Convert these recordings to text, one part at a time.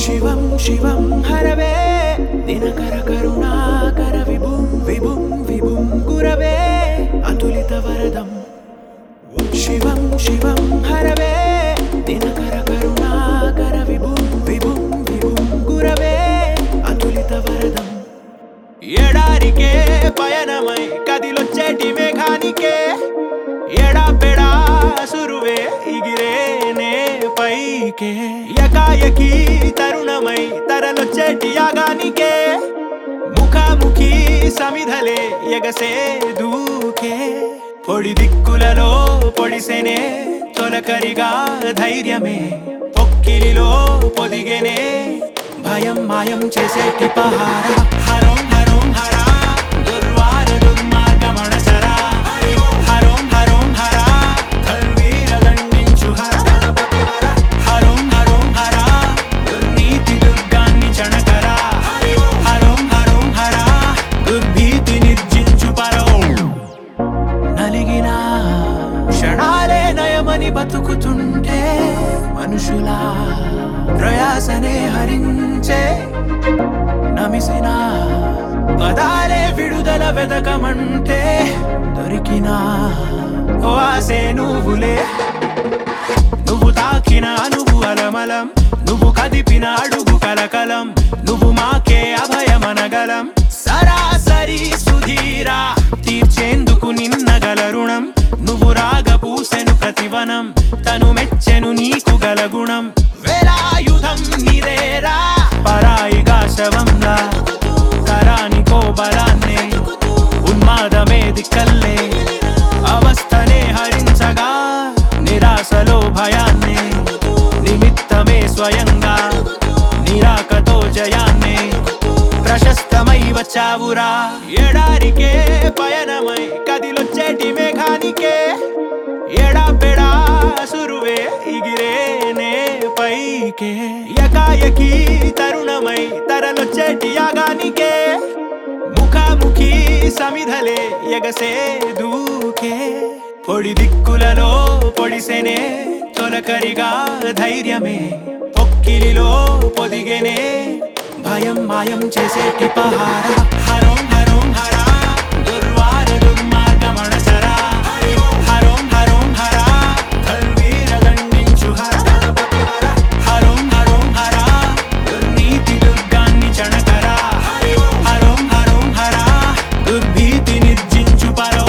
శివం శివం Haraway దినకర కరుణాకర విభుం విభుం విభుం గురవే అతులిత వరదం శివం శివం Haraway దినకర కరుణాకర విభుం విభుం విభుం గురవే అతులిత వరదం ఎడారికే పయనమై కదిలొచ్చేటి మేఘానికే ఎడా పెడా సురువే ఎగిరేనే పైకే యకాయకి తరుణమై తరలొచ్చేటి యాగానికే ముఖాముఖి సమిధలే ఎగసే దూకే పొడి దిక్కులలో పొడిసెనే తొలకరిగా ధైర్యమే పొక్కిలిలో పొదిగెనే భయం మాయం చేసేటి పహార హరోం హరోం హరా దుర్వార దుర్మార్గమణసరా హరోం హరోం హరా కల్వీర దండించు హర హరోం హరోం హరా దుర్నీతి దుర్గాన్ని చణకరా హరోం హరోం హరా దుర్భీతి నిర్జించు పరో నలిగిన క్షణాలే నయమని బతుకుతుంటే మనుషుల ప్రయాసనే హరించే నమిసిన పదాలే విడుదల వెదకమంటే దొరికిన ఓ ఆసే నువ్వులే నువ్వు తాకిన అనువు అలమలం నువ్వు కదిపిన అడుగు కలకలం నువ్వు మాకే అభయమనగలం సరాసరి సుధీరా తీర్చేందుకు నిన్నగల రుణం నువ్వు రాగ పూసెను ప్రతివనం తను మెచ్చెను నీకు గల గుణం వేలాయుధం నిరేరా పరాయిగా శవంలా తరానికో బలాన్నే ఉన్మాదమే దిక్కల్లే అవస్థనే హరించగా నిరాశలో భయాన్నే నిమిత్తమే స్వయంగా నిరాకతో జయాన్నే ప్రశస్తమై వచ్చావురా ఎడారికే పయనమై కదిలొచ్చేటి మేఘానికే ఎడా పెడా సురువే ఎగిరేనే పైకే యకాయకి తరుణమై తరలొచ్చేటి యాగానికే ముఖాముఖి సమిధలే ఎగసే దూకే పొడి దిక్కులలో పొడిసెనే తొలకరిగా ధైర్యమే పొక్కిలిలో పొదిగెనే భయం మాయం చేసేటి పహార హరోం హరోం హరా దుర్వార దుర్మార్గమణసరా హరోం హరోం హరా కల్వీర దండించు హర హరోం హరోం హరా దుర్నీతి దుర్గాన్ని చణకరా హరోం హరోం హరా దుర్భీతి నిర్జించు పరో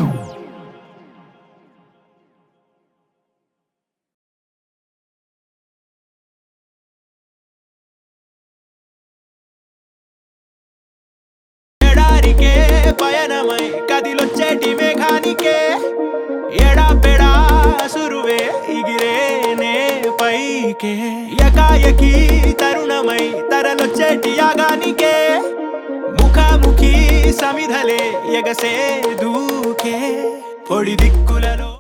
ఎడారికే పయనమై కదిలొచ్చేటి మేఘానికే ఎడా పెడా సురువే ఎగిరేనే పైకే యకాయకి తరుణమై తరలొచ్చేటి యాగానికే ముఖాముఖి సమిధలే ఎగసే దూకే పొడి దిక్కులలో